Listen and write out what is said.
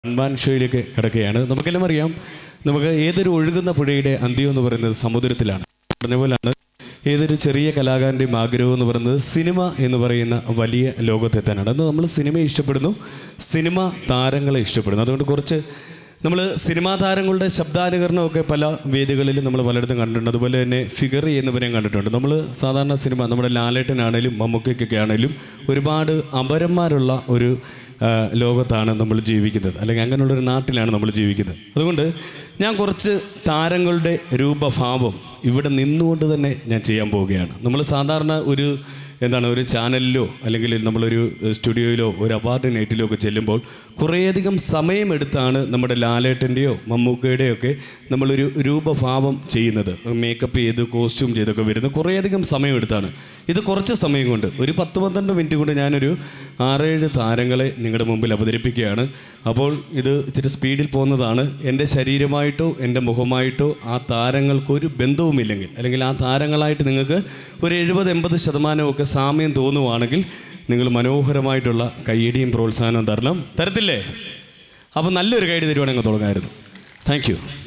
അൺമാൻ ഷോയിലേക്ക് കിടക്കുകയാണ് നമുക്കെല്ലാം അറിയാം നമുക്ക് ഏതൊരു ഒഴുകുന്ന പുഴയുടെ അന്ത്യം എന്ന് പറയുന്നത് സമുദ്രത്തിലാണ് പറഞ്ഞ പോലാണ് ഏതൊരു ചെറിയ കലാകാരൻ്റെയും ആഗ്രഹം എന്ന് പറയുന്നത് സിനിമ എന്ന് പറയുന്ന വലിയ ലോകത്തെത്താനാണ് അത് നമ്മൾ സിനിമയെ ഇഷ്ടപ്പെടുന്നു സിനിമ താരങ്ങളെ ഇഷ്ടപ്പെടുന്നു അതുകൊണ്ട് കുറച്ച് നമ്മൾ സിനിമാ താരങ്ങളുടെ ശബ്ദാനുകരണമൊക്കെ പല വേദികളിലും നമ്മൾ പലയിടത്തും കണ്ടിട്ടുണ്ട് അതുപോലെ തന്നെ ഫിഗർ ചെയ്യുന്നവരെയും കണ്ടിട്ടുണ്ട് നമ്മൾ സാധാരണ സിനിമ നമ്മുടെ ലാലേട്ടനാണേലും മമ്മൂക്കയ്ക്കൊക്കെ ആണേലും ഒരുപാട് അപരന്മാരുള്ള ഒരു ആ, ലോകത്താണ് നമ്മൾ ജീവിക്കുന്നത് അല്ലെങ്കിൽ അങ്ങനെയുള്ളൊരു നാട്ടിലാണ് നമ്മൾ ജീവിക്കുന്നത് അതുകൊണ്ട് ഞാൻ കുറച്ച് താരങ്ങളുടെ രൂപഭാവം ഇവിടെ നിന്നുകൊണ്ട് തന്നെ ഞാൻ ചെയ്യാൻ പോവുകയാണ് നമ്മൾ സാധാരണ ഒരു എന്താണ് ഒരു ചാനലിലോ അല്ലെങ്കിൽ നമ്മളൊരു സ്റ്റുഡിയോയിലോ ഒരു അവാർഡ് നൈറ്റിലോ ഒക്കെ ചെല്ലുമ്പോൾ കുറേയധികം സമയമെടുത്താണ് നമ്മുടെ ലാലേട്ടൻ്റെയോ മമ്മൂക്കയുടെയോ ഒക്കെ നമ്മളൊരു രൂപഭാവം ചെയ്യുന്നത് മേക്കപ്പ് ചെയ്ത് കോസ്റ്റ്യൂം ചെയ്തൊക്കെ വരുന്നത് കുറേയധികം സമയമെടുത്താണ് ഇത് കുറച്ച് സമയം കൊണ്ട് ഒരു പത്ത് പന്ത്രണ്ട് മിനിറ്റ് കൊണ്ട് ഞാനൊരു ആറേഴ് താരങ്ങളെ നിങ്ങളുടെ മുമ്പിൽ അവതരിപ്പിക്കുകയാണ് അപ്പോൾ ഇത് ഇച്ചിരി സ്പീഡിൽ പോകുന്നതാണ് എൻ്റെ ശരീരമായിട്ടോ എൻ്റെ മുഖമായിട്ടോ ആ താരങ്ങൾക്കൊരു ബന്ധവുമില്ലെങ്കിൽ അല്ലെങ്കിൽ ആ താരങ്ങളായിട്ട് നിങ്ങൾക്ക് ഒരു എഴുപത് എൺപത് ശതമാനമൊക്കെ സാമ്യം തോന്നുവാണെങ്കിൽ നിങ്ങൾ മനോഹരമായിട്ടുള്ള കയ്യടിയും പ്രോത്സാഹനവും തരണം തരത്തില്ലേ അപ്പോൾ നല്ലൊരു കൈഡി തരുവാണെങ്കിൽ തുടങ്ങായിരുന്നു താങ്ക് യു